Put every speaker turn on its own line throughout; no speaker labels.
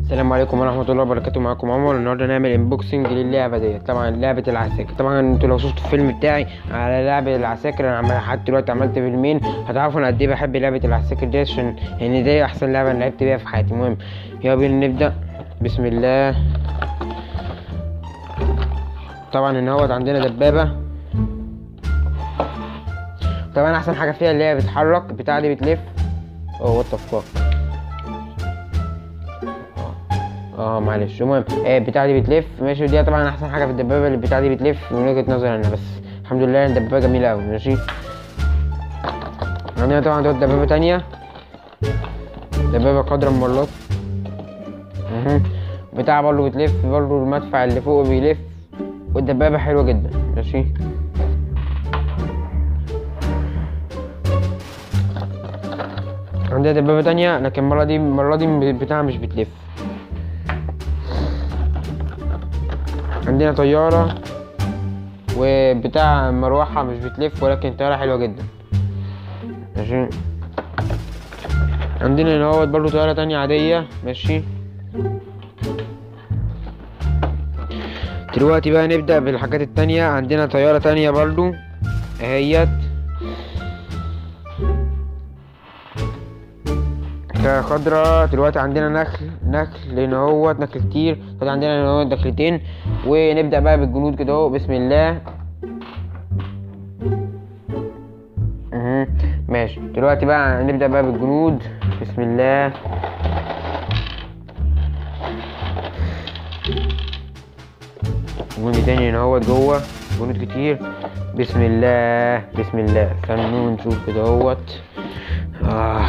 السلام عليكم ورحمة الله وبركاته معاكم عمر النهاردة نعمل انبوكسنج للعبة ديت طبعا لعبة العساكر طبعا انتوا لو شفتوا الفيلم بتاعي على لعبة العساكر انا عمال لحد دلوقتي عملت فيلمين هتعرفوا انا قد ايه بحب لعبة العساكر ديت عشان يعني دي احسن لعبة انا لعبت بيها في حياتي المهم يلا بينا نبدأ بسم الله طبعا ان هوت عندنا دبابة طبعا احسن حاجة فيها اللي هي بتتحرك بتاع دي بتلف اوه وات ذا اه معلش المهم آه البتاعة دي بتلف ماشي ودي طبعا احسن حاجة في الدبابة اللي البتاعة دي بتلف من وجهة نظري انا بس الحمد لله الدبابة جميلة اوي ماشي عندنا طبعا دوت دبابة تانية دبابة قدر ممرات مهم. بتاع برضه بتلف برضه المدفع اللي فوق بيلف والدبابة حلوة جدا ماشي عندنا دبابة تانية لكن المرة دي المرة دي بتاعها مش بتلف عندنا طيارة وبتاع مروحة مش بتلف ولكن طيارة حلوة جدا ماشي عندنا هنا هوت برضه طيارة تانية عادية ماشي دلوقتي بقى نبدأ بالحاجات التانية عندنا طيارة تانية برضو اهيت خضرا دلوقتي عندنا نخل نخل هنا اهوت نخل كتير دلوقتي عندنا هنا اهوت نخلتين ونبدأ بقى بالجنود كده اهو بسم الله اها ماشي دلوقتي بقى نبدأ بقى بالجنود بسم الله جندي تاني هنا اهوت جوه جنود كتير بسم الله بسم الله استنوا نشوف كده اهوت آه.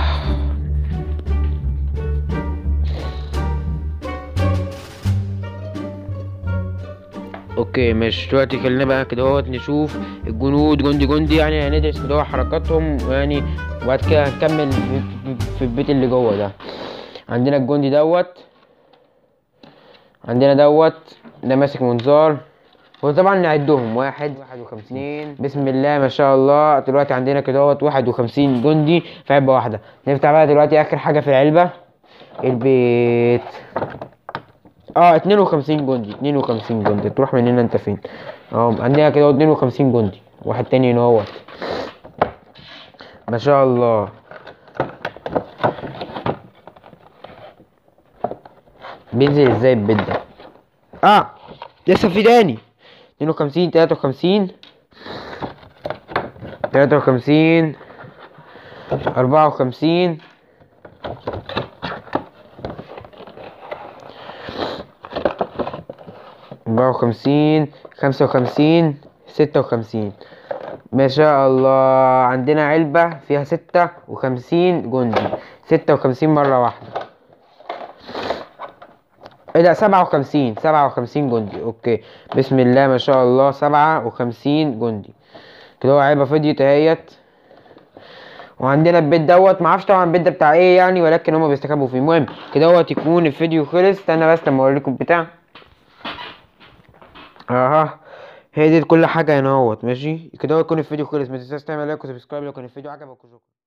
اوكي مش دلوقتي خلينا بقى كده اهوت نشوف الجنود جندي جندي يعني هندرس كده حركاتهم يعني وبعد كده هنكمل في, في البيت اللي جوه ده عندنا الجندي دوت عندنا دوت ده ماسك منظار وطبعا نعدهم واحد واحد وخمسين بسم الله ما شاء الله دلوقتي عندنا كده اهوت واحد وخمسين جندي في علبة واحدة نفتح بقى دلوقتي اخر حاجة في العلبة البيت اه اتنين وخمسين جندي اتنين وخمسين جندي تروح من هنا انت فين اه عندنا كده اتنين وخمسين جندي واحد تاني هنا اهوت ما شاء الله بينزل ازاي البيت ده اه لسه في تاني اتنين وخمسين تلاتة وخمسين تلاتة وخمسين أربعة وخمسين أربعة وخمسين خمسة وخمسين ستة وخمسين ما شاء الله عندنا علبة فيها ستة وخمسين جندي ستة وخمسين مرة واحدة ايه ده سبعة وخمسين سبعة وخمسين جندي اوكي بسم الله ما شاء الله سبعة وخمسين جندي كده هو علبة فضيت اهيت وعندنا البيت دوت معرفش طبعا البيت ده بتاع ايه يعني ولكن هما بيستخبوا فيه المهم كده هو يكون الفيديو خلص استنى بس لما اوريكم بتاع اها هي دي كل حاجة هنا اهوت ماشي كده هو يكون الفيديو خلص متنساش تعمل لايك وسبسكرايب لو كان الفيديو عجبك وشكرا